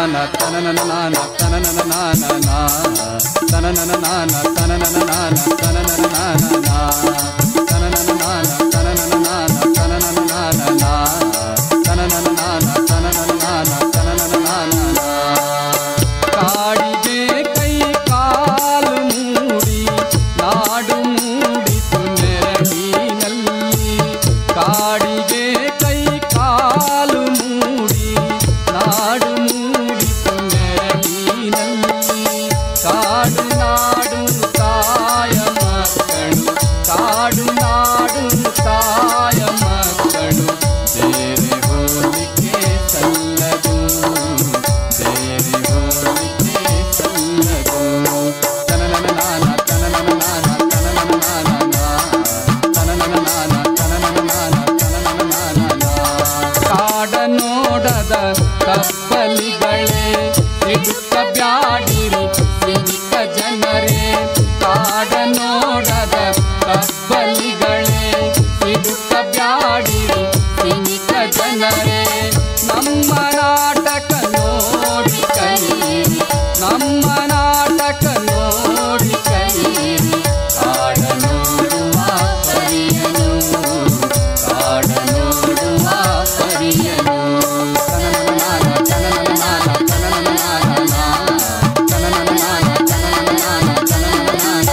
ನಾನ ತನನನ ನಾನ ತನನನ ನಾನ ನಾ ತನನನ ನಾನ ತನನನ ನಾನ ತನನನ ನಾನ ನಾ ತನನನ ನಾನ ತನನನ ನಾನ ತನನನ ನಾನ ನಾ ತನನನ ನಾನ ತನನನ ನಾನ ತನನನ ನಾನ ನಾ ಕಾಡಿಗೆ ಕೈ ಕಾಲು ಮೂಡಿ ನಾಡು ಮೂಡಿತು ನೆರಳಿನಲ್ಲಿ ಕಾಡಿಗೆ ಕೈ ಕಾಲು ಮೂಡಿ ನಾಡು ಮೂಡಿತು ನೆರಳಿನಲ್ಲಿ ಕಾಡು ನಾಡು ತಾಯ ಮಕ್ಕಳು ಕಾಡು ನಾಡು ತಾಯ ಮಕ್ಕಳು ಬೇರೆ ಹೋಲಿಕೆ ಸಲ್ಲದು ಬೇರೆ ಹೋಲಿಕೆ ಸಲ್ಲದು ತನನನ ನಾನ ತನನನ ನಾನ ತನನನ ನಾನ ನಾ ತನನನ ನಾನ ತನನನ ನಾನ ತನನನ ನಾನ ನಾ ಕಾಡ ನೋಡದ ಕಪ್ಪಲಿಗಳೇ ಸಿಡುಕ ಬ್ಯಾಡಿರಿ ಸಿನಿಕ ಜನರೇ ಕಾಡ ನೋಡದ ಕಪ್ಪಲಿಗಳೇ ಸಿಡುಕ ಬ್ಯಾಡಿರಿ ಸಿನಿಕ ಜನರೇ ನಮ್ಮ ನಾಟಕ ನೋಡಿ ಕಲಿಯಿರಿ ನಮ್ಮ ನಾಟಕ ನೋಡಿ ಕಲಿಯಿರಿ ಕಾಡ ನೋಡುವ ಪರಿಯನು ಕಾಡ ನೋಡುವ ಪರಿಯನು ತನನನ ನಾನ ತನನನ ನಾನ ತನನನ ನಾನ ನಾ ತನನನ ನಾನ ತನನನ ನಾನ ತನನನ ನಾನ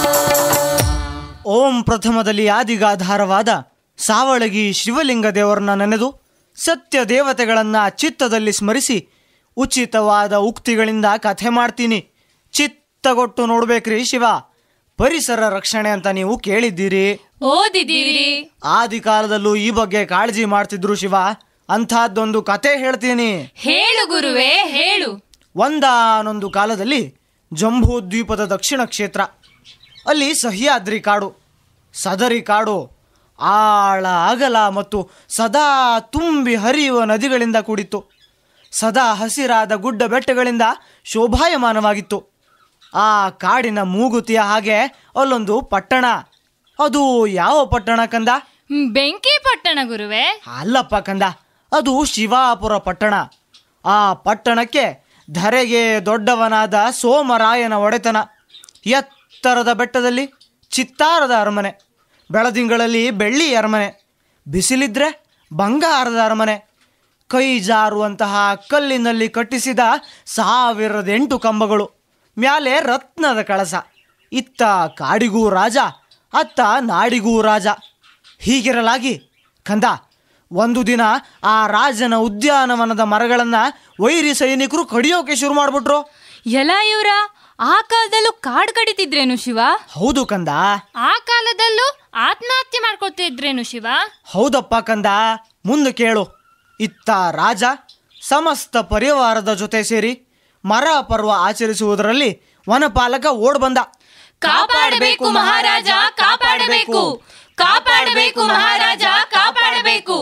ಓಂ ಪ್ರಥಮದಲ್ಲಿ ಆದಿಗಾಧಾರವಾದ ಸಾವಳಗಿ ಶಿವಲಿಂಗ ದೇವರನ್ನ ನೆನೆದು ಸತ್ಯ ದೇವತೆಗಳನ್ನ ಚಿತ್ತದಲ್ಲಿ ಸ್ಮರಿಸಿ ಉಚಿತವಾದ ಉಕ್ತಿಗಳಿಂದ ಕಥೆ ಮಾಡ್ತೀನಿ ಚಿತ್ತಗೊಟ್ಟು ನೋಡ್ಬೇಕ್ರಿ ಶಿವ ಪರಿಸರ ರಕ್ಷಣೆ ಅಂತ ನೀವು ಕೇಳಿದ್ದೀರಿ ಓದಿದ್ದೀರಿ ಆದಿ ಕಾಲದಲ್ಲೂ ಈ ಬಗ್ಗೆ ಕಾಳಜಿ ಮಾಡ್ತಿದ್ರು ಶಿವ ಅಂಥದ್ದೊಂದು ಕತೆ ಹೇಳ್ತೀನಿ ಹೇಳು ಗುರುವೇ ಹೇಳು ಒಂದಾನೊಂದು ಕಾಲದಲ್ಲಿ ಜಂಬೂ ದ್ವೀಪದ ದಕ್ಷಿಣ ಕ್ಷೇತ್ರ ಅಲ್ಲಿ ಸಹ್ಯಾದ್ರಿ ಕಾಡು ಸದರಿ ಕಾಡು ಆಳ ಅಗಲ ಮತ್ತು ಸದಾ ತುಂಬಿ ಹರಿಯುವ ನದಿಗಳಿಂದ ಕೂಡಿತ್ತು ಸದಾ ಹಸಿರಾದ ಗುಡ್ಡ ಬೆಟ್ಟಗಳಿಂದ ಶೋಭಾಯಮಾನವಾಗಿತ್ತು ಆ ಕಾಡಿನ ಮೂಗುತಿಯ ಹಾಗೆ ಅಲ್ಲೊಂದು ಪಟ್ಟಣ ಅದು ಯಾವ ಪಟ್ಟಣ ಕಂದ ಹ್ಮ್, ಬೆಂಕಿ ಪಟ್ಟಣ ಗುರುವೇ ಅಲ್ಲಪ್ಪ ಕಂದ ಅದು ಶಿವಾಪುರ ಪಟ್ಟಣ ಆ ಪಟ್ಟಣಕ್ಕೆ ಧರೆಗೆ ದೊಡ್ಡವನಾದ ಸೋಮರಾಯನ ಒಡೆತನ ಎತ್ತರದ ಬೆಟ್ಟದಲ್ಲಿ ಚಿತ್ತಾರದ ಅರಮನೆ ಬೆಳದಿಂಗಳಲ್ಲಿ ಬೆಳ್ಳಿ ಅರಮನೆ ಬಿಸಿಲಿದ್ರೆ ಬಂಗಾರದ ಅರಮನೆ ಕೈ ಜಾರುವಂತಹ ಕಲ್ಲಿನಲ್ಲಿ ಕಟ್ಟಿಸಿದ ಸಾವಿರದ ಎಂಟು ಕಂಬಗಳು ಮ್ಯಾಲೆ ರತ್ನದ ಕಳಸ ಇತ್ತ ಕಾಡಿಗೂ ರಾಜ ಅತ್ತ ನಾಡಿಗೂ ರಾಜ ಹೀಗಿರಲಾಗಿ ಕಂದ ಒಂದು ದಿನ ಆ ರಾಜನ ಉದ್ಯಾನವನದ ಮರಗಳನ್ನ ವೈರಿ ಸೈನಿಕರು ಕಡಿಯೋಕೆ ಶುರು ಮಾಡ್ಬಿಟ್ರು ಎಲ್ಲ ಇವ್ರ ಆ ಕಾಲದಲ್ಲೂ ಕಾಡ್ ಕಡಿತಿದ್ರೇನು ಶಿವ ಹೌದು ಕಂದ ಆ ಕಾಲದಲ್ಲೂ ಆತ್ಮಹತ್ಯೆ ಮಾಡ್ಕೊತಿದ್ರೇನು ಶಿವ ಹೌದಪ್ಪ ಕಂದ ಮುಂದೆ ಕೇಳು ಇತ್ತ ರಾಜ ಸಮಸ್ತ ಪರಿವಾರದ ಜೊತೆ ಸೇರಿ ಮರ ಪರ್ವ ಆಚರಿಸುವುದರಲ್ಲಿ ವನಪಾಲಕ ಓಡ್ ಬಂದ ಕಾಪಾಡಬೇಕು ಮಹಾರಾಜ ಕಾಪಾಡಬೇಕು ಕಾಪಾಡಬೇಕು ಮಹಾರಾಜ ಕಾಪಾಡಬೇಕು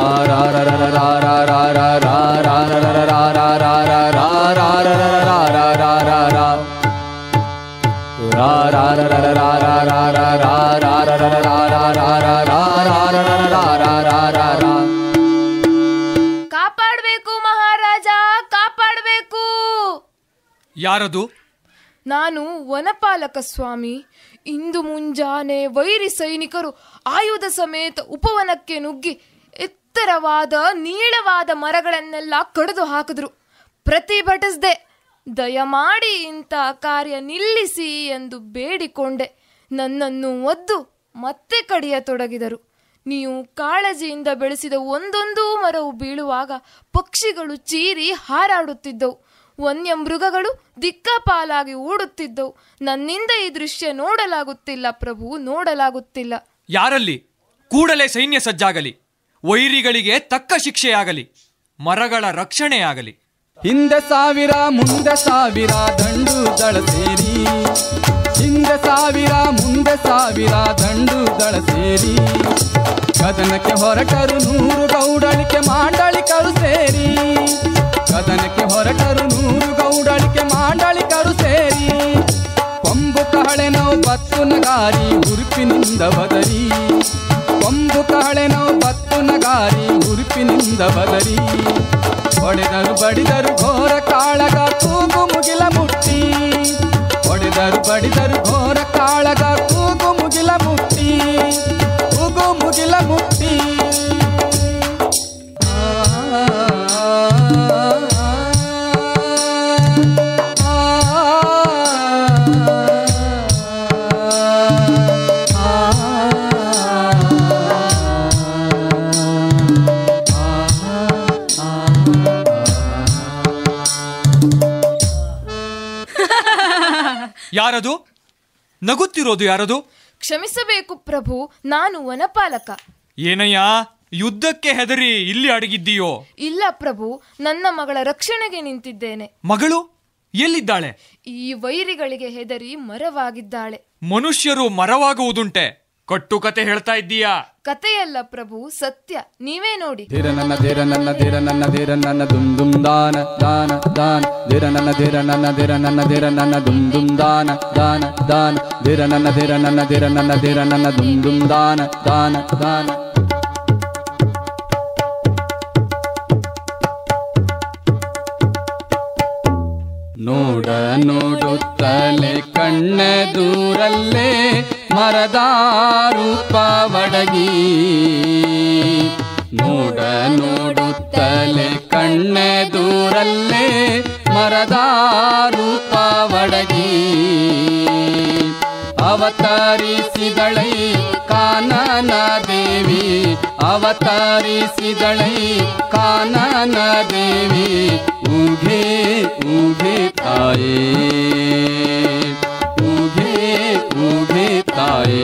ಕಾಪಾಡಬೇಕು ಮಹಾರಾಜ ಕಾಪಾಡಬೇಕು ಯಾರದು ನಾನು ವನಪಾಲಕ ಸ್ವಾಮಿ ಇಂದು ಮುಂಜಾನೆ ವೈರಿ ಸೈನಿಕರು ಆಯುಧ ಸಮೇತ ಉಪವನಕ್ಕೆ ನುಗ್ಗಿ ಎತ್ತರವಾದ ನೀಳವಾದ ಮರಗಳನ್ನೆಲ್ಲ ಕಡಿದು ಹಾಕಿದ್ರು ಪ್ರತಿಭಟಿಸ್ದೆ ದಯಮಾಡಿ ಇಂಥ ಕಾರ್ಯ ನಿಲ್ಲಿಸಿ ಎಂದು ಬೇಡಿಕೊಂಡೆ ನನ್ನನ್ನು ಒದ್ದು ಮತ್ತೆ ಕಡಿಯತೊಡಗಿದರು ನೀವು ಕಾಳಜಿಯಿಂದ ಬೆಳೆಸಿದ ಒಂದೊಂದೂ ಮರವು ಬೀಳುವಾಗ ಪಕ್ಷಿಗಳು ಚೀರಿ ಹಾರಾಡುತ್ತಿದ್ದವು ವನ್ಯ ಮೃಗಗಳು ದಿಕ್ಕಾಪಾಲಾಗಿ ಓಡುತ್ತಿದ್ದವು ನನ್ನಿಂದ ಈ ದೃಶ್ಯ ನೋಡಲಾಗುತ್ತಿಲ್ಲ ಪ್ರಭು ನೋಡಲಾಗುತ್ತಿಲ್ಲ ಯಾರಲ್ಲಿ ಕೂಡಲೇ ಸೈನ್ಯ ಸಜ್ಜಾಗಲಿ ವೈರಿಗಳಿಗೆ ತಕ್ಕ ಶಿಕ್ಷೆಯಾಗಲಿ ಮರಗಳ ರಕ್ಷಣೆಯಾಗಲಿ ಹಿಂದೆ ಸಾವಿರ ಮುಂದೆ ಸಾವಿರ ದಂಡು ದಳ ಸೇರಿ ಹಿಂದೆ ಸಾವಿರ ಮುಂದೆ ಸಾವಿರ ದಂಡು ದಳ ಸೇರಿ ಕದನಕ್ಕೆ ಹೊರಟರು ನೂರು ಗೌಡಳಿಕೆ ಮಾಂಡಳಿಕರು ಸೇರಿ ಕದನಕ್ಕೆ ಹೊರಟರು ನೂರು ಗೌಡಳಿಕೆ ಮಾಂಡಳಿಕರು ಸೇರಿ ಕೊಂಬು ಕಹಳೆ ನಾವು ಬತ್ತು ನಗಾರಿ ಉರುಪಿನಿಂದ ಬದರಿ ಕೊಂಬು ಕಹಳೆ ನಾವು ಬತ್ತು ನಗಾರಿ ಉರುಪಿನಿಂದ ಬದರಿ ಹೊಡೆದರು ಬಡಿದರು ಘೋರ ಕಾಳಗ ಕೂಗು ಮುಗಿಲ ಮುಟ್ಟಿ ಹೊಡೆದರು ಬಡಿದರು ಘೋರ ಕಾಳಗ ಕೂಗು ಮುಗಿಲ ಮುಟ್ಟಿ ಕೂಗು ಮುಗಿಲ ಮುಟ್ಟಿ ಯಾರದು ನಗುತ್ತಿರೋದು ಯಾರದು ಕ್ಷಮಿಸಬೇಕು ಪ್ರಭು ನಾನು ವನಪಾಲಕ ಏನಯ್ಯ ಯುದ್ಧಕ್ಕೆ ಹೆದರಿ ಇಲ್ಲಿ ಅಡಗಿದ್ದೀಯೋ ಇಲ್ಲ ಪ್ರಭು ನನ್ನ ಮಗಳ ರಕ್ಷಣೆಗೆ ನಿಂತಿದ್ದೇನೆ ಮಗಳು ಎಲ್ಲಿದ್ದಾಳೆ ಈ ವೈರಿಗಳಿಗೆ ಹೆದರಿ ಮರವಾಗಿದ್ದಾಳೆ ಮನುಷ್ಯರು ಮರವಾಗುವುದುಂಟೆ ಕಟ್ಟು ಕತೆ ಹೇಳ್ತಾ ಇದ್ದೀಯಾ ಕತೆಯಲ್ಲ ಪ್ರಭು ಸತ್ಯ ನೀವೇ ನೋಡಿ ಧೀರ ನನ್ನ ಧೀರ ನನ್ನ ಧೀರ ನನ್ನ ಧೀರ ನನ್ನ ದುಮ್ ದುಮ್ ದಾನ ದಾನ ದಾನ ಧೀರ ನನ್ನ ಧೀರ ನನ್ನ ಧೀರ ನನ್ನ ಧೀರ ನನ್ನ ದುಮ್ ದುಮ್ ದಾನ ದಾನ ದಾನ ಧೀರ ನನ್ನ ಧೀರ ನನ್ನ ಧೀರ ನನ್ನ ಧೀರ ನನ್ನ ದುಮ್ ದುಮ್ ದಾನ ದಾನ ದಾನ ನೋಡ ನೋಡುತ್ತಲೇ ಕಣ್ಣ ದೂರಲ್ಲೇ ಮರದ ರೂಪ ಒಡಗಿ ನೋಡ ನೋಡುತ್ತಲೇ ಕಣ್ಣ ದೂರಲ್ಲೇ ಮರದ ರೂಪ ಒಡಗಿ ಅವತರಿಸಿದಳೈ ಕಾನನ ದೇವಿ ಅವತರಿಸಿದಳೈ ಕಾನನ ದೇವಿ ಉಘೆ ಉಘೆ ತಾಯೇ ಉಘೆ ಉಘೆ ತಾಯೇ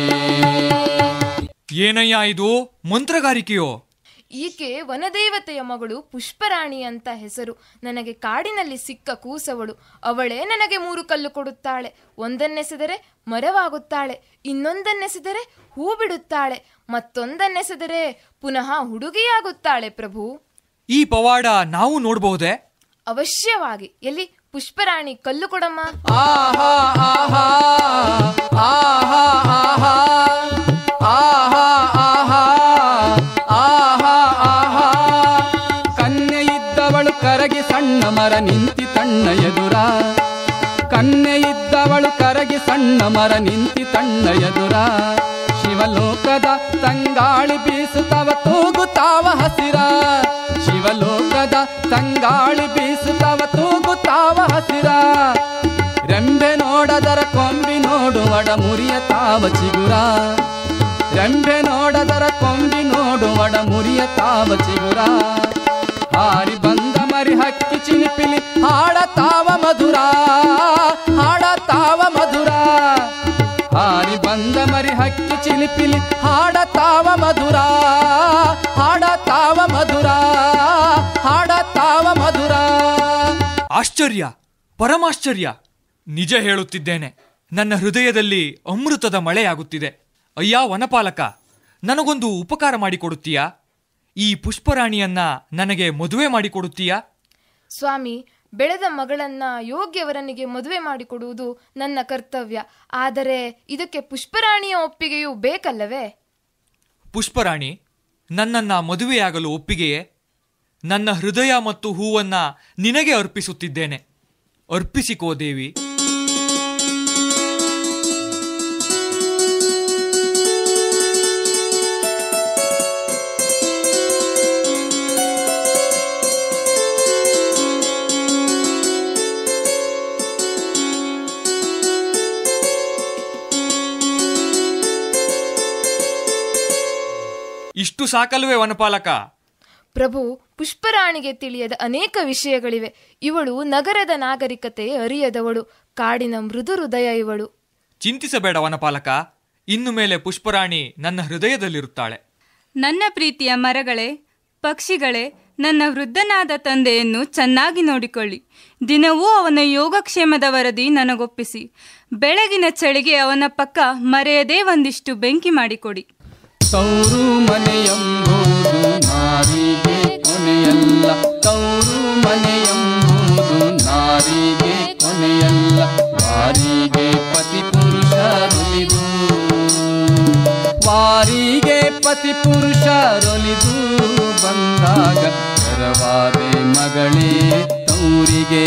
ಏನಯ್ಯ ಇದು ಮಂತ್ರಗಾರಿಕೆಯೋ ಈಕೆ ವನದೇವತೆಯ ಮಗಳು ಪುಷ್ಪರಾಣಿ ಅಂತ ಹೆಸರು ನನಗೆ ಕಾಡಿನಲ್ಲಿ ಸಿಕ್ಕ ಕೂಸವಳು ಅವಳೇ ನನಗೆ ಮೂರು ಕಲ್ಲು ಕೊಡುತ್ತಾಳೆ ಒಂದನ್ನೆಸೆದರೆ ಮರವಾಗುತ್ತಾಳೆ ಇನ್ನೊಂದನ್ನೆಸೆದರೆ ಹೂ ಬಿಡುತ್ತಾಳೆ ಮತ್ತೊಂದನ್ನೆಸೆದರೆ ಪುನಃ ಹುಡುಗಿಯಾಗುತ್ತಾಳೆ ಪ್ರಭು ಈ ಪವಾಡ ನಾವು ನೋಡಬಹುದೇ ಅವಶ್ಯವಾಗಿ ಎಲ್ಲಿ ಪುಷ್ಪರಾಣಿ ಕಲ್ಲು ಕೊಡಮ್ಮ ಆಹಾ ಆಹಾ ಆಹಾ ಆಹಾ ಆಹಾ ಆಹಾ ಆಹಾ ಆಹಾ ಕನ್ಯೆ ಇದ್ದವಳು ಕರಗಿ ಸಣ್ಣ ಮರ ನಿಂತಿ ತಣ್ಣ ಎದುರ ಕನ್ಯೆ ಇದ್ದವಳು ಕರಗಿ ಸಣ್ಣ ಮರ ನಿಂತಿ ತಣ್ಣ ಎದುರ ಶಿವಲೋಕದ ತಂಗಾಳಿ ಬೀಸುತ್ತವ ತೂಗುತ್ತಾವ ಹಸಿರ ಶಿವಲೋಕದ ತಂಗಾಳಿ ಬೀಸುತ್ತವ ತೂಗುತ್ತಾವ ಹಸಿರ ರೆಂಬೆ ನೋಡದರ ಕೊಂಬಿ ನೋಡುವಡ ಮುರಿಯ ತಾವ ಚಿಗುರ ರೆಂಬೆ ನೋಡದರ ಕೊಂಬಿ ನೋಡುವಡ ಮುರಿಯ ತಾವ ಚಿಗುರ ಹಾರಿ ಬಂದ ಮರಿ ಹಕ್ಕಿ ಚಿಲಿಪಿಲಿ ಹಾಡತಾವ ಮಧುರ ಹಾಡತಾವ ಮಧುರ ಹಾರಿ ಬಂದ ಮರಿ ಹಕ್ಕಿ ಚಿಲಿಪಿಲಿ ಹಾಡತಾವ ಮಧುರ ಹಾಡತಾವ ಮಧುರ ಹಾಡತಾವ ಮಧುರ ಆಶ್ಚರ್ಯ ಪರಮಾಶ್ಚರ್ಯ ನಿಜ ಹೇಳುತ್ತಿದ್ದೇನೆ ನನ್ನ ಹೃದಯದಲ್ಲಿ ಅಮೃತದ ಮಳೆಯಾಗುತ್ತಿದೆ ಅಯ್ಯ ವನಪಾಲಕ ನನಗೊಂದು ಉಪಕಾರ ಮಾಡಿಕೊಡುತ್ತೀಯಾ ಈ ಪುಷ್ಪರಾಣಿಯನ್ನ ನನಗೆ ಮದುವೆ ಮಾಡಿಕೊಡುತ್ತೀಯಾ ಸ್ವಾಮಿ ಬೆಳೆದ ಮಗಳನ್ನ ಯೋಗ್ಯವರನಿಗೆ ಮದುವೆ ಮಾಡಿಕೊಡುವುದು ನನ್ನ ಕರ್ತವ್ಯ ಆದರೆ ಇದಕ್ಕೆ ಪುಷ್ಪರಾಣಿಯ ಒಪ್ಪಿಗೆಯೂ ಬೇಕಲ್ಲವೇ ಪುಷ್ಪರಾಣಿ ನನ್ನನ್ನ ಮದುವೆಯಾಗಲು ಒಪ್ಪಿಗೆಯೇ ನನ್ನ ಹೃದಯ ಮತ್ತು ಹೂವನ್ನ ನಿನಗೆ ಅರ್ಪಿಸುತ್ತಿದ್ದೇನೆ ಅರ್ಪಿಸಿಕೋ ದೇವಿ ಇಷ್ಟು ಸಾಕಲ್ವೇ ವನಪಾಲಕ ಪ್ರಭು ಪುಷ್ಪರಾಣಿಗೆ ತಿಳಿಯದ ಅನೇಕ ವಿಷಯಗಳಿವೆ ಇವಳು ನಗರದ ನಾಗರಿಕತೆ ಅರಿಯದವಳು ಕಾಡಿನ ಮೃದು ಹೃದಯ ಇವಳು ಚಿಂತಿಸಬೇಡ ವನಪಾಲಕ ಇನ್ನು ಮೇಲೆ ಪುಷ್ಪರಾಣಿ ನನ್ನ ಹೃದಯದಲ್ಲಿರುತ್ತಾಳೆ ನನ್ನ ಪ್ರೀತಿಯ ಮರಗಳೇ ಪಕ್ಷಿಗಳೇ ನನ್ನ ವೃದ್ಧನಾದ ತಂದೆಯನ್ನು ಚೆನ್ನಾಗಿ ನೋಡಿಕೊಳ್ಳಿ ದಿನವೂ ಅವನ ಯೋಗಕ್ಷೇಮದ ವರದಿ ನನಗೊಪ್ಪಿಸಿ ಬೆಳಗಿನ ಚಳಿಗೆ ಅವನ ಪಕ್ಕ ಮರೆಯದೇ ಒಂದಿಷ್ಟು ಬೆಂಕಿ ಮಾಡಿಕೊಡಿ ತೌರು ಮನೆಯಂಬುದು ನಾರಿಗೆ ಕೊನೆಯಲ್ಲ ತೌರು ಮನೆಯಂಬುದು ನಾರಿಗೆ ಕೊನೆಯಲ್ಲ ವಾರಿಗೆ ಪತಿ ಪುರುಷರೊಲಿದು ವಾರಿಗೆ ಪತಿ ಪುರುಷರೊಲಿದು ಬಂದಾಗ ಎರವಾದೆ ಮಗಳೇ ತೌರಿಗೆ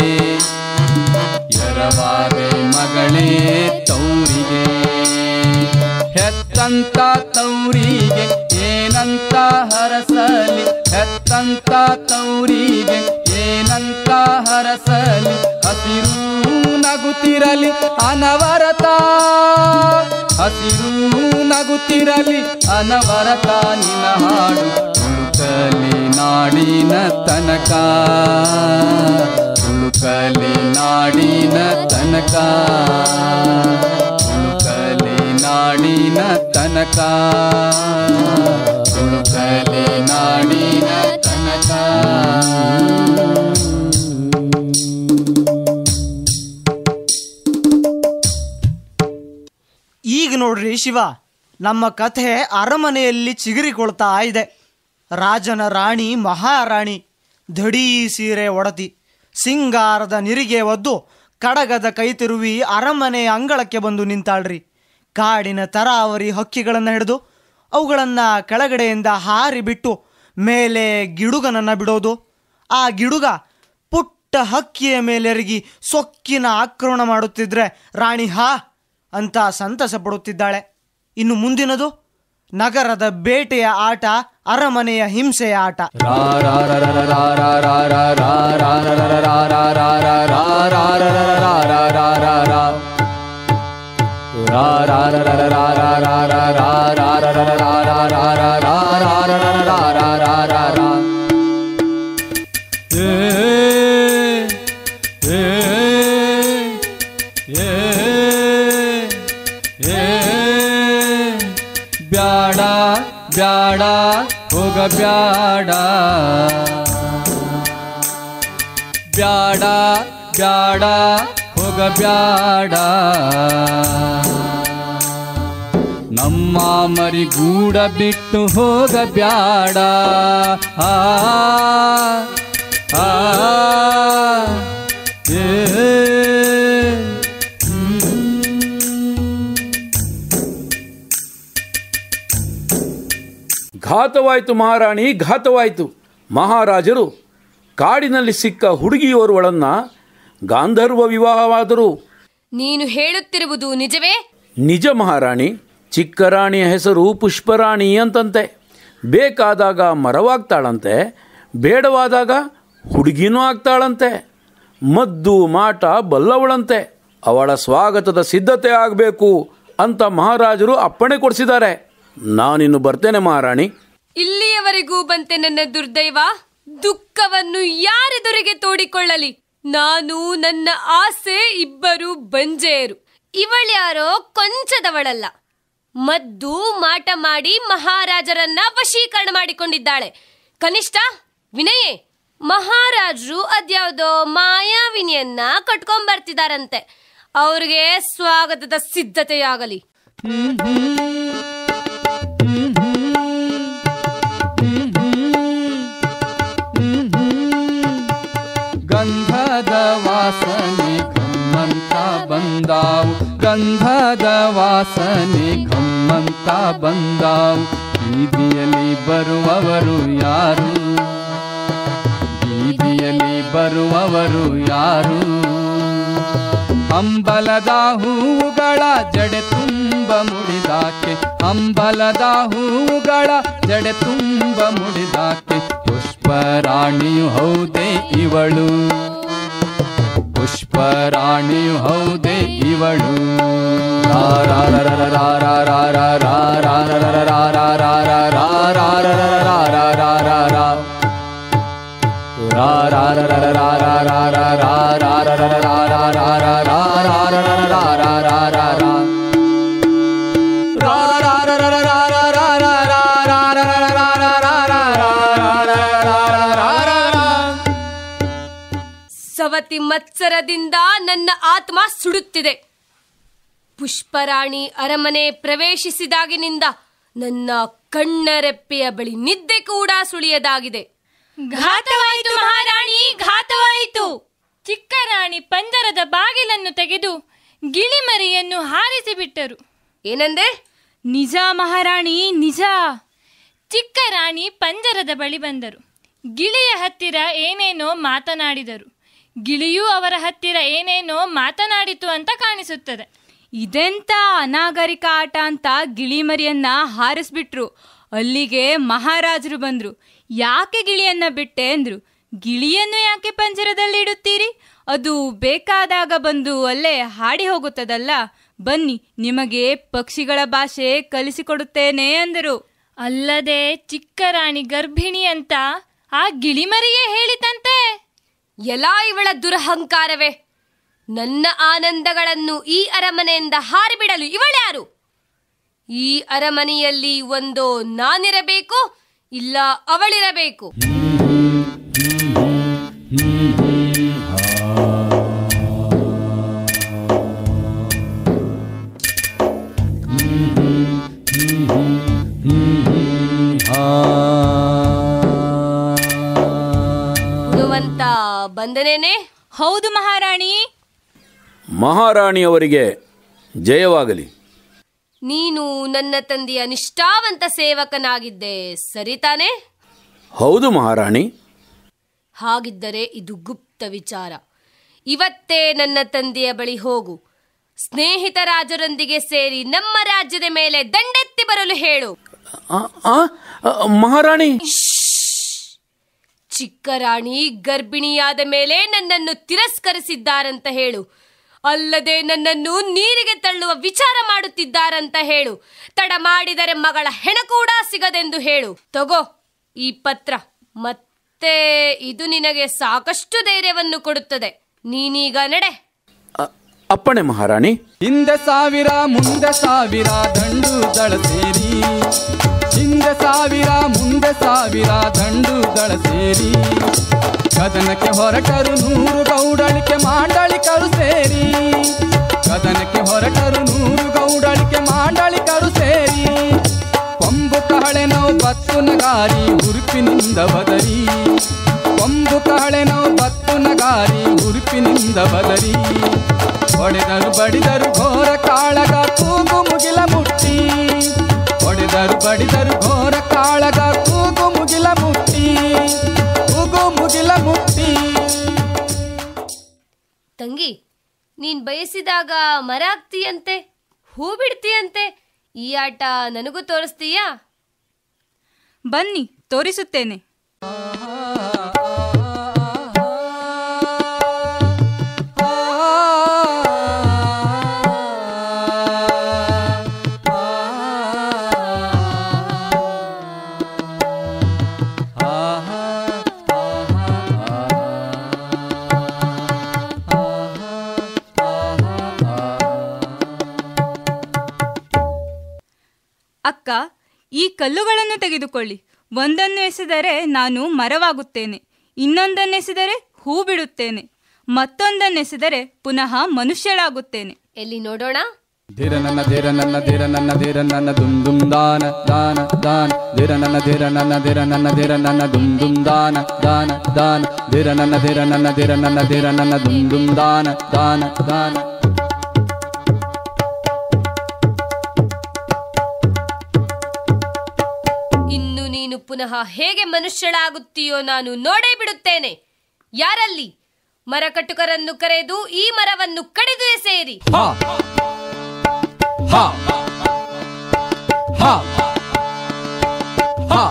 ಎರವಾದೆ ಮಗಳೇ ತೌರಿಗೆ ಹೆತ್ತಂತ ತೌರಿಗೆ ಏನಂತ ಹರಸಲಿ ಹೆತ್ತಂತ ತೌರಿಗೆ ಏನಂತ ಹರಸಲಿ ಹಸಿರು ನಗುತ್ತಿರಲಿ ಅನವರತ ಹಸಿರು ನಗುತ್ತಿರಲಿ ಅನವರತ ನಿನ ಹಾಡು ತುಳುಕಲಿ ನಾಡಿನ ತನಕ ತುಳುಕಲಿ ನಾಡಿನ ತನಕ ತುಳುಕಲಿ ನಾಡಿನ ತನಕ ತುಳುಕಲಿ ನಾಡಿನ ತನಕ ಈಗ ನೋಡ್ರಿ ಶಿವ ನಮ್ಮ ಕಥೆ ಅರಮನೆಯಲ್ಲಿ ಚಿಗುರಿಕೊಳ್ತಾ ಇದೆ ರಾಜನ ರಾಣಿ ಮಹಾರಾಣಿ ಧಡೀ ಸೀರೆ ಒಡತಿ ಸಿಂಗಾರದ ನಿರಿಗೆ ಒದ್ದು ಕಡಗದ ಕೈ ತಿರುವಿ ಅರಮನೆಯ ಅಂಗಳಕ್ಕೆ ಬಂದು ನಿಂತಾಳ್ರಿ ಕಾಡಿನ ತರಾವರಿ ಹಕ್ಕಿಗಳನ್ನು ಹಿಡಿದು ಅವುಗಳನ್ನು ಕೆಳಗಡೆಯಿಂದ ಹಾರಿ ಬಿಟ್ಟು ಮೇಲೆ ಗಿಡುಗನನ್ನು ಬಿಡೋದು ಆ ಗಿಡುಗ ಪುಟ್ಟ ಹಕ್ಕಿಯ ಮೇಲೆರಗಿ ಸೊಕ್ಕಿನ ಆಕ್ರಮಣ ಮಾಡುತ್ತಿದ್ರೆ ರಾಣಿ ಹಾ ಅಂತ ಸಂತಸ ಪಡುತ್ತಿದ್ದಾಳೆ ಇನ್ನು ಮುಂದಿನದು ನಗರದ ಬೇಟೆಯ ಆಟ ಅರಮನೆಯ ಹಿಂಸೆಯ ಆಟ ಬ್ಯಾಡ ಬ್ಯಾಡ ಹೋಗ ಬ್ಯಾಡ ಬ್ಯಾಡ ಬ್ಯಾಡ ಹೋಗ ಬ್ಯಾಡ ನಮ್ಮ ಮರಿ ಗೂಡ ಬಿಟ್ಟು ಹೋಗ ಬ್ಯಾಡ ಆ ಆ ಏ ಘಾತವಾಯಿತು ಮಹಾರಾಣಿ ಘಾತವಾಯಿತು ಮಹಾರಾಜರು ಕಾಡಿನಲ್ಲಿ ಸಿಕ್ಕ ಹುಡುಗಿಯೋರ್ವಳನ್ನ ಗಾಂಧರ್ವ ವಿವಾಹವಾದರು ನೀನು ಹೇಳುತ್ತಿರುವುದು ನಿಜವೇ ನಿಜ ಮಹಾರಾಣಿ ಚಿಕ್ಕ ರಾಣಿಯ ಹೆಸರು ಪುಷ್ಪರಾಣಿ ಅಂತಂತೆ ಬೇಕಾದಾಗ ಮರವಾಗ್ತಾಳಂತೆ ಬೇಡವಾದಾಗ ಹುಡುಗಿನೂ ಆಗ್ತಾಳಂತೆ ಮದ್ದು ಮಾಟ ಬಲ್ಲವಳಂತೆ ಅವಳ ಸ್ವಾಗತದ ಸಿದ್ಧತೆ ಆಗಬೇಕು ಅಂತ ಮಹಾರಾಜರು ಅಪ್ಪಣೆ ಕೊಡಿಸಿದ್ದಾರೆ ನಾನಿನ್ನು ಬರ್ತೇನೆ ಮಹಾರಾಣಿ ಇಲ್ಲಿಯವರೆಗೂ ಬಂತೆ ನನ್ನ ದುರ್ದೈವ ದುಃಖವನ್ನು ಯಾರೆದುರಿಗೆ ತೋಡಿಕೊಳ್ಳಲಿ ನಾನು ನನ್ನ ಆಸೆ ಇಬ್ಬರು ಬಂಜೆಯರು ಇವಳ್ಯಾರೋ ಕೊಂಚದವಳಲ್ಲ ಮದ್ದು ಮಾಟ ಮಾಡಿ ಮಹಾರಾಜರನ್ನ ವಶೀಕರಣ ಮಾಡಿಕೊಂಡಿದ್ದಾಳೆ ಕನಿಷ್ಠ ವಿನಯೇ ಮಹಾರಾಜರು ಅದ್ಯಾವುದೋ ಮಾಯಾವಿನಿಯನ್ನ ಕಟ್ಕೊಂಡ್ಬರ್ತಿದಾರಂತೆ ಅವ್ರಿಗೆ ಸ್ವಾಗತದ ಸಿದ್ಧತೆಯಾಗಲಿ ಗಂಧದ ವಾಸನೆ ಘಮ್ಮಂತ ಬಂದಾವು ಗಂಧದ ವಾಸನೆ ಘಮ್ಮಂತ ಬಂದಾವು ಬೀದಿಯಲ್ಲಿ ಬರುವವರು ಯಾರು ಬೀದಿಯಲ್ಲಿ ಬರುವವರು ಯಾರು ಹಂಬಲದ ಹೂವುಗಳ ಜಡೆ ತುಂಬ ಮುಡಿದಾಕೆ ಹಂಬಲದ ಹೂವುಗಳ ಜಡೆ ತುಂಬ ಮುಡಿದಾಕೆ ಪುಷ್ಪರಾಣಿಯು ಹೌದೇ ಇವಳು ಪುಷ್ಪರಾಣಿಯು ಹೌದೇ ಇವಳು ಸವತಿ ಮತ್ಸರದಿಂದ ನನ್ನ ಆತ್ಮ ಸುಡುತ್ತಿದೆ ಪುಷ್ಪರಾಣಿ ಅರಮನೆ ಪ್ರವೇಶಿಸಿದಾಗಿನಿಂದ ನನ್ನ ಕಣ್ಣರೆಪ್ಪೆಯ ಬಳಿ ನಿದ್ದೆ ಕೂಡ ಸುಳಿಯದಾಗಿದೆ ಘಾತವಾಯಿತು ಮಹಾರಾಣಿ ಘಾತವಾಯಿತು ಚಿಕ್ಕ ರಾಣಿ ಪಂಜರದ ಬಾಗಿಲನ್ನು ತೆಗೆದು ಗಿಳಿಮರಿಯನ್ನು ಹಾರಿಸಿ ಬಿಟ್ಟರು ಏನಂದೆ ನಿಜ ಮಹಾರಾಣಿ ನಿಜ ಚಿಕ್ಕ ರಾಣಿ ಪಂಜರದ ಬಳಿ ಬಂದರು ಗಿಳಿಯ ಹತ್ತಿರ ಏನೇನೋ ಮಾತನಾಡಿದರು ಗಿಳಿಯೂ ಅವರ ಹತ್ತಿರ ಏನೇನೋ ಮಾತನಾಡಿತು ಅಂತ ಕಾಣಿಸುತ್ತದೆ ಇದೆಂತ ಅನಾಗರಿಕ ಆಟ ಅಂತ ಗಿಳಿಮರಿಯನ್ನ ಹಾರಿಸ್ಬಿಟ್ರು ಅಲ್ಲಿಗೆ ಮಹಾರಾಜರು ಬಂದ್ರು ಯಾಕೆ ಗಿಳಿಯನ್ನ ಬಿಟ್ಟೆ ಅಂದ್ರು ಗಿಳಿಯನ್ನು ಯಾಕೆ ಪಂಜರದಲ್ಲಿ ಇಡುತ್ತೀರಿ ಅದು ಬೇಕಾದಾಗ ಬಂದು ಅಲ್ಲೇ ಹಾಡಿ ಹೋಗುತ್ತದಲ್ಲ ಬನ್ನಿ ನಿಮಗೆ ಪಕ್ಷಿಗಳ ಭಾಷೆ ಕಲಿಸಿಕೊಡುತ್ತೇನೆ ಅಂದರು ಅಲ್ಲದೆ ಚಿಕ್ಕ ರಾಣಿ ಗರ್ಭಿಣಿ ಅಂತ ಆ ಗಿಳಿಮರಿಯೇ ಹೇಳಿತಂತೆ ಎಲ್ಲಾ ಇವಳ ದುರಹಂಕಾರವೇ ನನ್ನ ಆನಂದಗಳನ್ನು ಈ ಅರಮನೆಯಿಂದ ಹಾರಿಬಿಡಲು ಇವಳ್ಯಾರು ಈ ಅರಮನೆಯಲ್ಲಿ ಒಂದೋ ನಾನಿರಬೇಕು ಇಲ್ಲ ಅವಳಿರಬೇಕು ಗುಣವಂತ ಬಂದನೇನೆ ಹೌದು ಮಹಾರಾಣಿ ಮಹಾರಾಣಿಯವರಿಗೆ ಜಯವಾಗಲಿ ನೀನು ನನ್ನ ತಂದೆಯ ನಿಷ್ಠಾವಂತ ಸೇವಕನಾಗಿದ್ದೆ ಸರಿ ತಾನೇ ಹೌದು ಮಹಾರಾಣಿ ಹಾಗಿದ್ದರೆ ಇದು ಗುಪ್ತ ವಿಚಾರ ಇವತ್ತೇ ನನ್ನ ತಂದೆಯ ಬಳಿ ಹೋಗು ಸ್ನೇಹಿತ ರಾಜರೊಂದಿಗೆ ಸೇರಿ ನಮ್ಮ ರಾಜ್ಯದ ಮೇಲೆ ದಂಡೆತ್ತಿ ಬರಲು ಹೇಳು ಆ, ಆ, ಆ, ಮಹಾರಾಣಿ ಚಿಕ್ಕ ರಾಣಿ ಗರ್ಭಿಣಿಯಾದ ಮೇಲೆ ನನ್ನನ್ನು ತಿರಸ್ಕರಿಸಿದ್ದಾರಂತ ಹೇಳು ಅಲ್ಲದೆ ನನ್ನನ್ನು ನೀರಿಗೆ ತಳ್ಳುವ ವಿಚಾರ ಮಾಡುತ್ತಿದ್ದಾರಂತ ಹೇಳು ತಡ ಮಾಡಿದರೆ ಮಗಳ ಹೆಣ ಕೂಡ ಸಿಗದೆಂದು ಹೇಳು ತಗೋ ಈ ಪತ್ರ ಮತ್ತೆ ಇದು ನಿನಗೆ ಸಾಕಷ್ಟು ಧೈರ್ಯವನ್ನು ಕೊಡುತ್ತದೆ ನೀನೀಗ ನಡೆ ಅ- ಅಪ್ಪಣೆ ಮಹಾರಾಣಿ ಹಿಂದೆ ಸಾವಿರ ಮುಂದೆ ಸಾವಿರ ದಂಡು ದಳ ಸೇರಿ ಹಿಂದೆ ಸಾವಿರ ಮುಂದೆ ಸಾವಿರ ದಂಡು ದಳ ಸೇರಿ ಕದನಕ್ಕೆ ಹೊರಟರು ನೂರು ಗೌಡಳಿಕೆ ಮಾಂಡಳಿಕರು ಸೇರಿ ಕದನಕ್ಕೆ ಹೊರಟರು ನೂರು ಗೌಡಳಿಕೆ ಮಾಂಡಳಿಕರು ಸೇರಿ ಕೊಂಬು ಕಹಳೆನೋ ಬತ್ತು ನಗಾರಿ ಉರುಪಿನಿಂದ ಬದರಿ ಕೊಂಬು ಕಹಳೆನೋ ಬತ್ತು ನಗಾರಿ ಉರುಪಿನಿಂದ ಬದರಿ ಹೊಡೆದರು ಬಡಿದರು ಘೋರ ಕಾಳಗ ಕೂಗು ಮುಗಿಲ ಮುಟ್ಟಿ ಹೊಡೆದರು ಬಡಿದರು ಘೋರ ಕಾಳಗ ಕೂಗು ಮುಗಿಲ ಮುಟ್ಟಿ ಕೂಗು ಮುಗಿಲ ಮುಟ್ಟಿ ತಂಗಿ ನೀನ್ ಬಯಸಿದಾಗ ಮರ ಆಗ್ತೀಯಂತೆ ಹೂ ಬಿಡ್ತೀಯಂತೆ ಈ ಆಟ ನನಗೂ ತೋರಿಸ್ತೀಯಾ ಬನ್ನಿ ತೋರಿಸುತ್ತೇನೆ ಅಕ್ಕ ಈ ಕಲ್ಲುಗಳನ್ನು ತೆಗೆದುಕೊಳ್ಳಿ ಒಂದನ್ನು ಎಸೆದರೆ ನಾನು ಮರವಾಗುತ್ತೇನೆ ಇನ್ನೊಂದನ್ನು ಎಸೆದರೆ ಹೂ ಬಿಡುತ್ತೇನೆ ಮತ್ತೊಂದನ್ನು ಎಸೆದರೆ ಪುನಃ ಮನುಷ್ಯಳಾಗುತ್ತೇನೆ ಎಲ್ಲಿ ನೋಡೋಣ ಧಿರ ನನ್ನ ಧಿರ ನನ್ನ ಧಿರ ನನ್ನ ಧಿರ ನನ್ನ ದುಮ್ ದುಮ್ ದಾನ ದಾನ ದಾನ ಧಿರ ನನ್ನ ಧಿರ ನನ್ನ ಧಿರ ನನ್ನ ಧಿರ ನನ್ನ ದುಮ್ ದುಮ್ ದಾನ ದಾನ ದಾನ ಧಿರ ನನ್ನ ಧಿರ ನನ್ನ ಧಿರ ನನ್ನ ಧಿರ ನನ್ನ ದುಮ್ ದುಮ್ ದಾನ ದಾನ ದಾನ ಇನ್ನು ನೀನು ಪುನಃ ಹೇಗೆ ಮನುಷ್ಯಳಾಗುತ್ತೀಯೋ ನಾನು ನೋಡೇ ಬಿಡುತ್ತೇನೆ ಯಾರಲ್ಲಿ ಮರಕಟುಕರನ್ನು ಕರೆದು ಈ ಮರವನ್ನು ಕಡಿದು ಎಸೆಯಿರಿ ಹಾ ಹಾ ಹಾ ಹಾ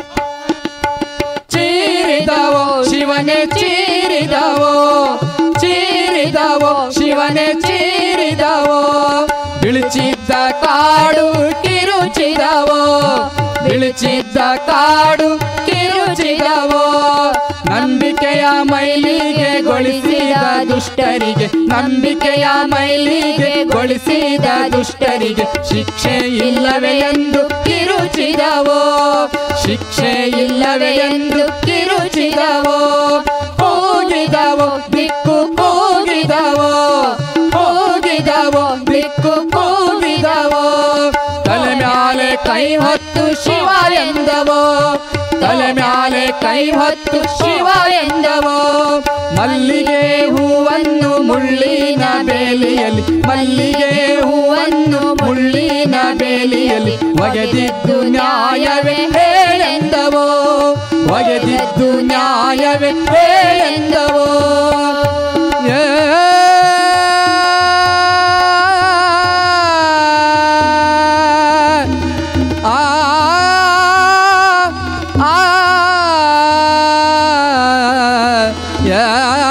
ಚೀರಿದವೋ ಶಿವನೇ ಚೀರಿದವೋ ಚೀರಿದವೋ ಶಿವನೇ ಚೀರಿದವೋ ಬಿಳಿಚಿದ್ದ ಕಾಡು ಕಿರುಚಿದವೋ ಬಿಳಿಚಿದ್ದ ಕಾಡು ಕಿರುಚಿದವೋ ನಂಬಿಕೆಯ ಮೈಲಿಗೆ ಗೊಳಿಸಿದ ದುಷ್ಟರಿಗೆ ನಂಬಿಕೆಯ ಮೈಲಿಗೆ ಗೊಳಿಸಿದ ದುಷ್ಟರಿಗೆ ಶಿಕ್ಷೆ ಇಲ್ಲವೇ ಎಂದು ಕಿರುಚಿದವೋ ಶಿಕ್ಷೆ ಇಲ್ಲವೇ ಎಂದು ಕಿರುಚಿದವೋ ಹೋಗಿದವೋ ದಿಕ್ಕು ಹೋಗಿದವೋ ಹೋಗಿದವೋ ದಿಕ್ಕು ಹೋಗಿದವೋ ತಲೆ ಮ್ಯಾಲೆ ಕೈ ಹೊತ್ತು ಶಿವ ಎಂದವೋ ತಲೆ ಮ್ಯಾಲೆ ಕೈ ಹೊತ್ತು ಶಿವ ಎಂದವೋ ಮಲ್ಲಿಗೆ ಹೂವನ್ನು ಮುಳ್ಳಿನ ಬೇಲಿಯಲ್ಲಿ ಮಲ್ಲಿಗೆ ಹೂವನ್ನು ಮುಳ್ಳಿನ ಬೇಲಿಯಲ್ಲಿ ಒಗೆದಿದ್ದು ನ್ಯಾಯವೇ ಹೇಳೆಂದವೋ ಒಗೆದಿದ್ದು ನ್ಯಾಯವೇ ಎಂದವೋ ಏ ಆ ಆ ಯಾ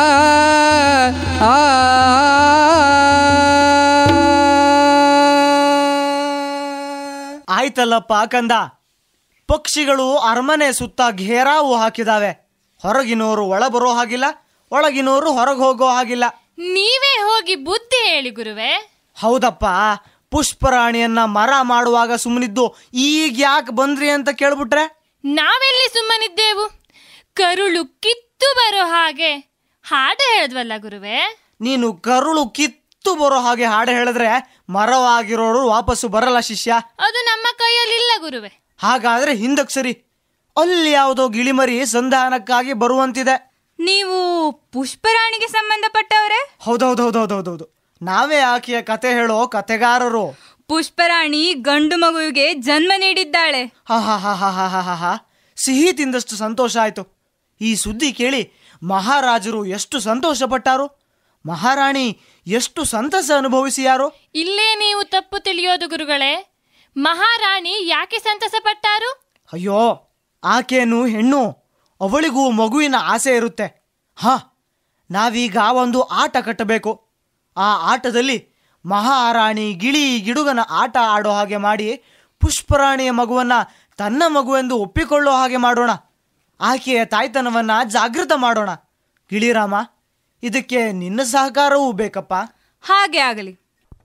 ಆ ಆಯ್ತಲ್ಲಪ್ಪ ಕಂದ ಪಕ್ಷಿಗಳು ಅರಮನೆ ಸುತ್ತ ಘೇರಾವು ಹಾಕಿದಾವೆ ಹೊರಗಿನೋರು ಒಳ ಬರೋ ಹಾಗಿಲ್ಲ ಒಳಗಿನೋರು ಹೊರಗೆ ಹೋಗೋ ಹಾಗಿಲ್ಲ ನೀವೇ ಹೋಗಿ ಬುದ್ಧಿ ಹೇಳಿ ಗುರುವೆ ಹೌದಪ್ಪ ಪುಷ್ಪರಾಣಿಯನ್ನ ಮರ ಮಾಡುವಾಗ ಸುಮ್ಮನಿದ್ದು ಈಗ ಯಾಕೆ ಬಂದ್ರಿ ಅಂತ ಕೇಳ್ಬಿಟ್ರೆ ನಾವೆಲ್ಲಿ ಸುಮ್ಮನಿದ್ದೆವು ಕರುಳು ಕಿತ್ತು ಬರೋ ಹಾಗೆ ಹಾಡು ಹೇಳಿದ್ವಲ್ಲ ಗುರುವೆ ನೀನು ಕರುಳು ಕಿತ್ತು ಬರೋ ಹಾಗೆ ಹಾಡು ಹೇಳಿದ್ರೆ ಮರವಾಗಿರೋರು ವಾಪಸ್ಸು ಬರಲ್ಲ ಶಿಷ್ಯ ಅದು ನಮ್ಮ ಕೈಯಲ್ಲಿಲ್ಲ ಗುರುವೆ ಹಾಗಾದ್ರೆ ಹಿಂದಕ್ಕೆ ಸರಿ ಅಲ್ಲಿ ಯಾವುದೋ ಗಿಳಿಮರಿ ಸಂಧಾನಕ್ಕಾಗಿ ಬರುವಂತಿದೆ ನೀವು ಪುಷ್ಪರಾಣಿಗೆ ಸಂಬಂಧಪಟ್ಟವರೇ ಹೌದೌದೌದೌದೌದೌದು ನಾವೇ ಆಕೆಯ ಕತೆ ಹೇಳೋ ಕತೆಗಾರರು ಪುಷ್ಪರಾಣಿ ಗಂಡು ಮಗುವಿಗೆ ಜನ್ಮ ನೀಡಿದ್ದಾಳೆ ಹಾ ಹಾ ಹಾ ಹಾ ಹಾ ಹಾ ಹಾ ಹಾ ಸಿಹಿ ತಿಂದಷ್ಟು ಸಂತೋಷ ಆಯ್ತು ಈ ಸುದ್ದಿ ಕೇಳಿ ಮಹಾರಾಜರು ಎಷ್ಟು ಸಂತೋಷಪಟ್ಟಾರು ಮಹಾರಾಣಿ ಎಷ್ಟು ಸಂತಸ ಅನುಭವಿಸಿಯಾರು ಇಲ್ಲೇ ನೀವು ತಪ್ಪು ತಿಳಿಯೋದು ಗುರುಗಳೇ ಮಹಾರಾಣಿ ಯಾಕೆ ಸಂತಸ ಪಟ್ಟಾರು ಅಯ್ಯೋ ಆಕೆಯನ್ನು ಹೆಣ್ಣು ಅವಳಿಗೂ ಮಗುವಿನ ಆಸೆ ಇರುತ್ತೆ ಹಾ ನಾವೀಗ ಒಂದು ಆಟ ಕಟ್ಟಬೇಕು ಆ ಆಟದಲ್ಲಿ ಮಹಾರಾಣಿ ಗಿಳಿ ಗಿಡುಗನ ಆಟ ಆಡೋ ಹಾಗೆ ಮಾಡಿ ಪುಷ್ಪರಾಣಿಯ ಮಗುವನ್ನ ತನ್ನ ಮಗುವೆಂದು ಒಪ್ಪಿಕೊಳ್ಳೋ ಹಾಗೆ ಮಾಡೋಣ ಆಕೆಯ ತಾಯ್ತನವನ್ನ ಜಾಗೃತ ಮಾಡೋಣ ಗಿಳಿರಾಮ ಇದಕ್ಕೆ ನಿನ್ನ ಸಹಕಾರವೂ ಬೇಕಪ್ಪ ಹಾಗೆ ಆಗಲಿ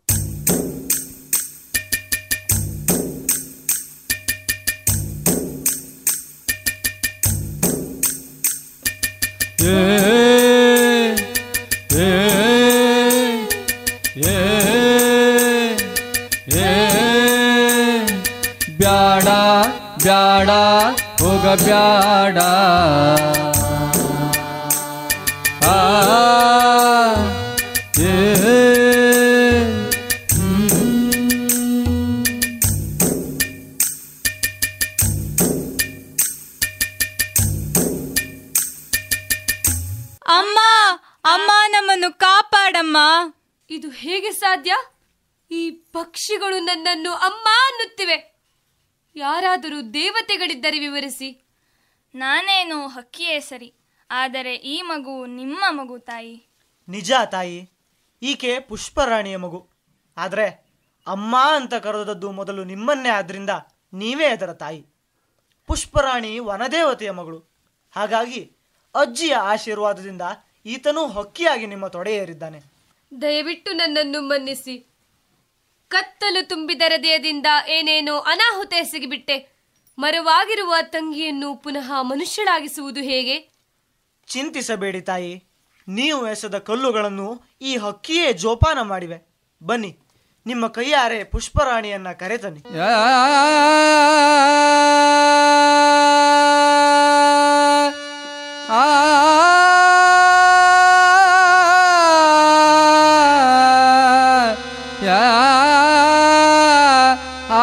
ಏ ಏ ಏ ಏ ಬ್ಯಾಡ ಬ್ಯಾಡ ಹೋಗ ಬ್ಯಾಡ ಆ ಏ ಅಮ್ಮ ಅಮ್ಮ ನಮ್ಮನ್ನು ಕಾಪಾಡಮ್ಮ ಇದು ಹೇಗೆ ಸಾಧ್ಯ ಈ ಪಕ್ಷಿಗಳು ನನ್ನನ್ನು ಅಮ್ಮ ಅನ್ನುತ್ತಿವೆ ಯಾರಾದರೂ ದೇವತೆಗಳಿದ್ದರೆ ವಿವರಿಸಿ ನಾನೇನು ಹಕ್ಕಿಯೇ ಸರಿ ಆದರೆ ಈ ಮಗು ನಿಮ್ಮ ಮಗು ತಾಯಿ ನಿಜ ತಾಯಿ ಈಕೆ ಪುಷ್ಪರಾಣಿಯ ಮಗು ಆದರೆ ಅಮ್ಮ ಅಂತ ಕರೆದದ್ದು ಮೊದಲು ನಿಮ್ಮನ್ನೇ ಆದ್ರಿಂದ ನೀವೇ ಅದರ ತಾಯಿ ಪುಷ್ಪರಾಣಿ ವನದೇವತೆಯ ಮಗಳು ಹಾಗಾಗಿ ಅಜ್ಜಿಯ ಆಶೀರ್ವಾದದಿಂದ ಈತನೂ ಹಕ್ಕಿಯಾಗಿ ನಿಮ್ಮ ತೊಡೆಯೇರಿದ್ದಾನೆ ದಯವಿಟ್ಟು ನನ್ನನ್ನು ಮನ್ನಿಸಿ ಕತ್ತಲು ತುಂಬಿದ ಹೃದಯದಿಂದ ಏನೇನೋ ಅನಾಹುತ ಎಸಗಿಬಿಟ್ಟೆ ಮರವಾಗಿರುವ ತಂಗಿಯನ್ನು ಪುನಃ ಮನುಷ್ಯಳಾಗಿಸುವುದು ಹೇಗೆ ಚಿಂತಿಸಬೇಡಿ ತಾಯಿ ನೀವು ಎಸೆದ ಕಲ್ಲುಗಳನ್ನು ಈ ಹಕ್ಕಿಯೇ ಜೋಪಾನ ಮಾಡಿವೆ ಬನ್ನಿ ನಿಮ್ಮ ಕೈಯಾರೆ ಪುಷ್ಪರಾಣಿಯನ್ನ ಕರೆತನ್ನಿ ಯಾ ಆ ಯಾ ಆ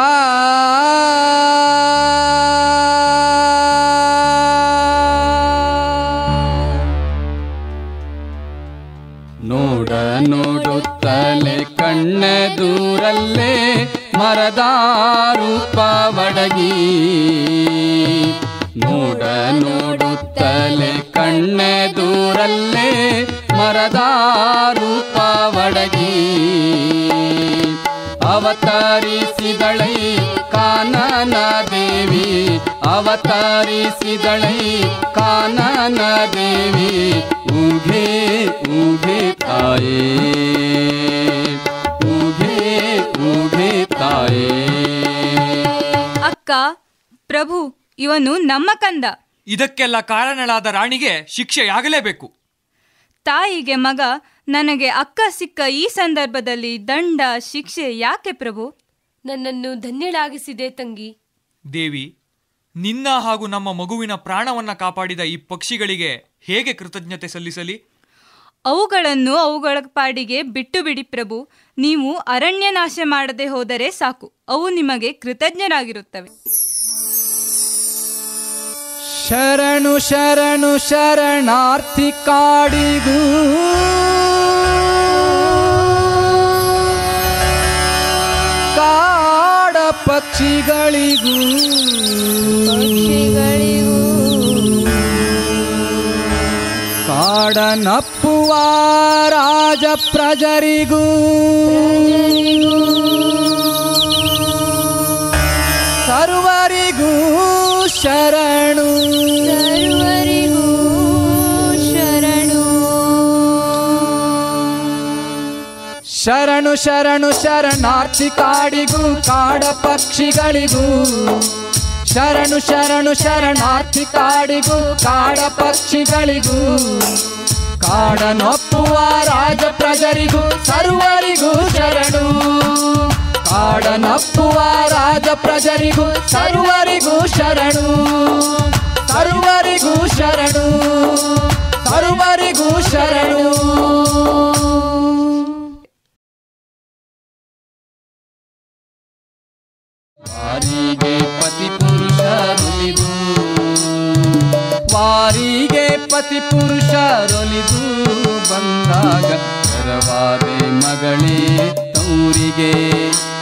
ನೋಡ ನೋಡುತ್ತಲೇ ಕಣ್ಣ ದೂರಲ್ಲೇ ಮರದ ರೂಪ ಬಡಗಿ ನೋಡ ನೋಡುತ್ತಲೇ ಕಣ್ಣ ದೂರಲ್ಲೇ ಮರದ ರೂಪ ಬಡಗಿ ಅವತರಿಸಿದಳೈ ಕಾನನ ದೇವಿ ಅವತರಿಸಿದಳೈ ಕಾನನ ದೇವಿ ಉಘೆ ಉಘೆ ತಾಯೇ ಉಘೆ ಉಘೆ ತಾಯೇ ಅಕ್ಕ ಪ್ರಭು ಇವನು ನಮ್ಮ ಕಂದ ಇದಕ್ಕೆಲ್ಲ ಕಾರಣಳಾದ ರಾಣಿಗೆ ಶಿಕ್ಷೆಯಾಗಲೇಬೇಕು ತಾಯಿಗೆ ಮಗ ನನಗೆ ಅಕ್ಕ ಸಿಕ್ಕ ಈ ಸಂದರ್ಭದಲ್ಲಿ ದಂಡ ಶಿಕ್ಷೆ ಯಾಕೆ ಪ್ರಭು ನನ್ನನ್ನು ಧನ್ಯಳಾಗಿಸಿದೆ ತಂಗಿ ದೇವಿ ನಿನ್ನ ಹಾಗೂ ನಮ್ಮ ಮಗುವಿನ ಪ್ರಾಣವನ್ನ ಕಾಪಾಡಿದ ಈ ಪಕ್ಷಿಗಳಿಗೆ ಹೇಗೆ ಕೃತಜ್ಞತೆ ಸಲ್ಲಿಸಲಿ ಅವುಗಳನ್ನು ಅವುಗಳ ಪಾಡಿಗೆ ಬಿಟ್ಟು ಬಿಡಿ ಪ್ರಭು ನೀವು ಅರಣ್ಯ ನಾಶ ಮಾಡದೆ ಹೋದರೆ ಸಾಕು ಅವು ನಿಮಗೆ ಕೃತಜ್ಞರಾಗಿರುತ್ತವೆ ಶರಣು ಶರಣು ಶರಣಾರ್ಥಿ ಕಾಡಿಗೂ ಕಾಡ ಪಕ್ಷಿಗಳಿಗೂ ಕಾಡನಪ್ಪುವ ರಾಜ ಪ್ರಜರಿಗೂ ಸರ್ವರಿಗೂ ಶರಣು ಶರಣು ಶರಣು ಶರಣಾರ್ಥಿ ಕಾಡಿಗೂ ಕಾಡ ಪಕ್ಷಿಗಳಿಗೂ ಶರಣು ಶರಣು ಶರಣಾರ್ಥಿ ಕಾಡಿಗೂ ಕಾಡ ಪಕ್ಷಿಗಳಿಗೂ ಕಾಡನೊಪ್ಪುವ ರಾಜ ಪ್ರಜರಿಗೂ ಸರ್ವರಿಗೂ ಶರಣು ಕಾಡನಪ್ಪುವ ರಾಜ ಪ್ರಜರಿಗೂ ಸರ್ವರಿಗೂ ಶರಣು ಸರ್ವರಿಗೂ ಶರಣು ಸರ್ವರಿಗೂ ಶರಣು ವಾರಿಗೆ ಪತಿ ಪುರುಷರೊಲಿದು ವಾರಿಗೆ ಪತಿ ಪುರುಷರೊಲಿದು ಬಂದಾಗ ಕರವಾದೆ ಮಗಳೇ ತೌರಿಗೆ